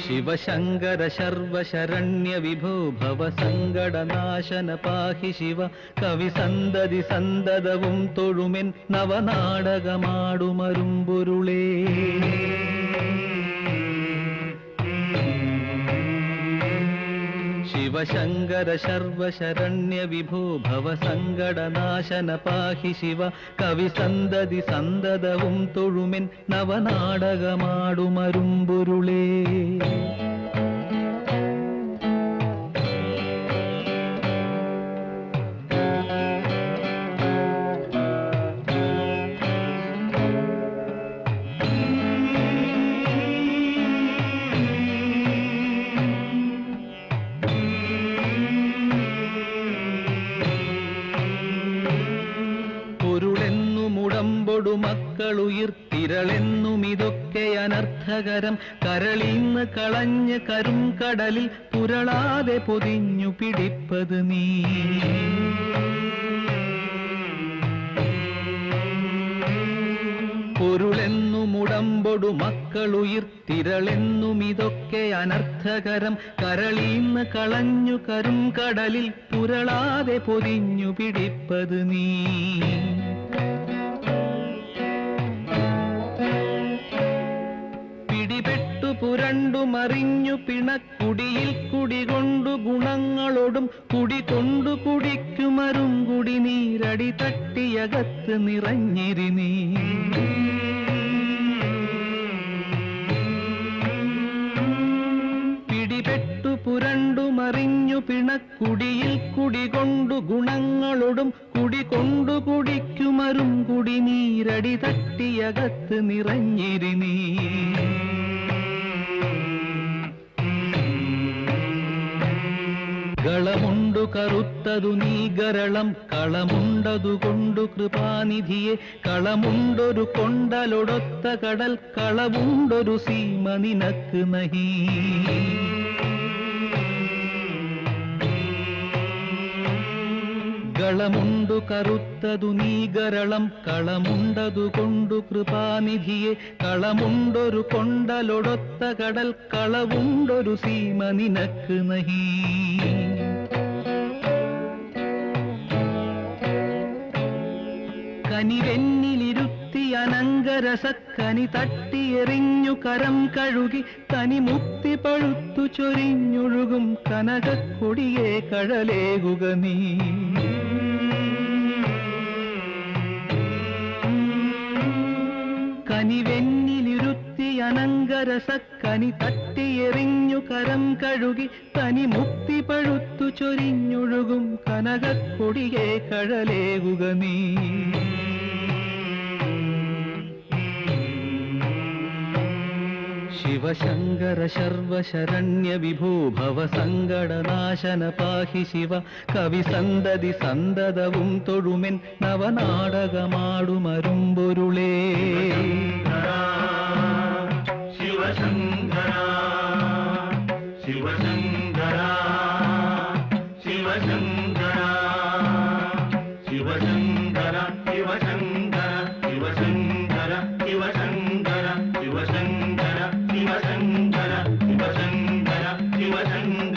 ശിവശങ്കര ശർവശരണ്യ വിഭോ ഭവ സങ്കടനാശന പാഹി ശിവ കവി സന്തതി സന്തതവും തൊഴുമെൻ നവനാടകമാടുമരുമ്പൊരുളേ ശിവശങ്കര ശർവശരണ്യ വിഭോ ഭവ സങ്കടനാശന പാഹി ശിവ കവി സന്തതി സന്തതവും തൊഴുമെൻ നവനാടകമാടുമരുമ്പൊരുളേ പൊരുളെന്നും ഉടമ്പൊടു മക്കളുയിർത്തിരളെന്നും ഇതൊക്കെ അനർത്ഥകരം കരളിന്ന് കളഞ്ഞ് കരും കടലിൽ പുരളാതെ പൊതിഞ്ഞു പിടിപ്പത് നീ പൊരുളെന്നും ഉടമ്പൊടു മക്കളുയിർത്തിരളെന്നും ഇതൊക്കെ അനർത്ഥകരം കരളീന്ന് കളഞ്ഞു കരും കടലിൽ പുരളാതെ പൊതിഞ്ഞു പിടിപ്പത് നീ പിടിപെട്ടു പുരണ്ടു മറിഞ്ഞു പിണക്കുടിയിൽ കുടികൊണ്ടു ഗുണങ്ങളോടും കുടി കൊണ്ടു കുടിക്കുമരും കുടി നീരടി തട്ടിയകത്ത് നിറഞ്ഞിരി നീ പിടിപെട്ടു പുരണ്ടു മറിഞ്ഞു പിണക്കുടിയിൽ കുടികൊണ്ടു ഗുണങ്ങളോടും കുടി കൊണ്ടു കുടിക്കുമരും കുടി നീരടി തട്ടിയകത്ത് നിറഞ്ഞിരി നീ കളമുണ്ടു കറുത്തതു നീ ഗരളം കളമുണ്ടതു കൊണ്ടു കൃപാനിധിയെ കളമുണ്ടൊരു കൊണ്ടലൊടൊത്ത കടൽ കളവുണ്ടൊരു സീമ നിനക്ക് നഹീ കളമുണ്ടു കറുത്തതു നീ ഗരളം കളമുണ്ടതു കൊണ്ടു കൃപാനിധിയെ കളമുണ്ടൊരു കൊണ്ടലൊടൊത്ത കടൽ കളവുണ്ടൊരു സീമ നിനക്ക് നഹീ കനിവെന്നിലിരുത്തി അനങ്കരസക്കനി തട്ടിയെറിഞ്ഞു കരം കഴുകി തനി മുക്തി പഴുത്തു ചൊരിഞ്ഞൊഴുകും കനകക്കൊടിയെ കഴലേകുക നീ കനിവെന്നിലിരുത്തി അനങ്കരസക്കനി തട്ടിയെറിഞ്ഞു കരം കഴുകി തനി മുക്തി പഴുത്തു ചൊരിഞ്ഞൊഴുകും കനകക്കൊടിയെ കഴലേകുക നീ ശിവശങ്കര ശർവശരണ്യ വിഭോ ഭവ സങ്കടനാശന പാഹി ശിവ കവി സന്തതി സന്തതവും തൊഴുമെൻ നവനാടകമാടുമരുമ്പൊരുളേ ശിവശങ്കര ശിവശങ്കര ശിവശങ്കര ശിവശങ്കര ശിവശങ്കര ശിവശങ്കര ശിവശങ്കര ശിവശങ്കര ശിവശങ്കര ശിവശങ്കര ശിവശങ്കര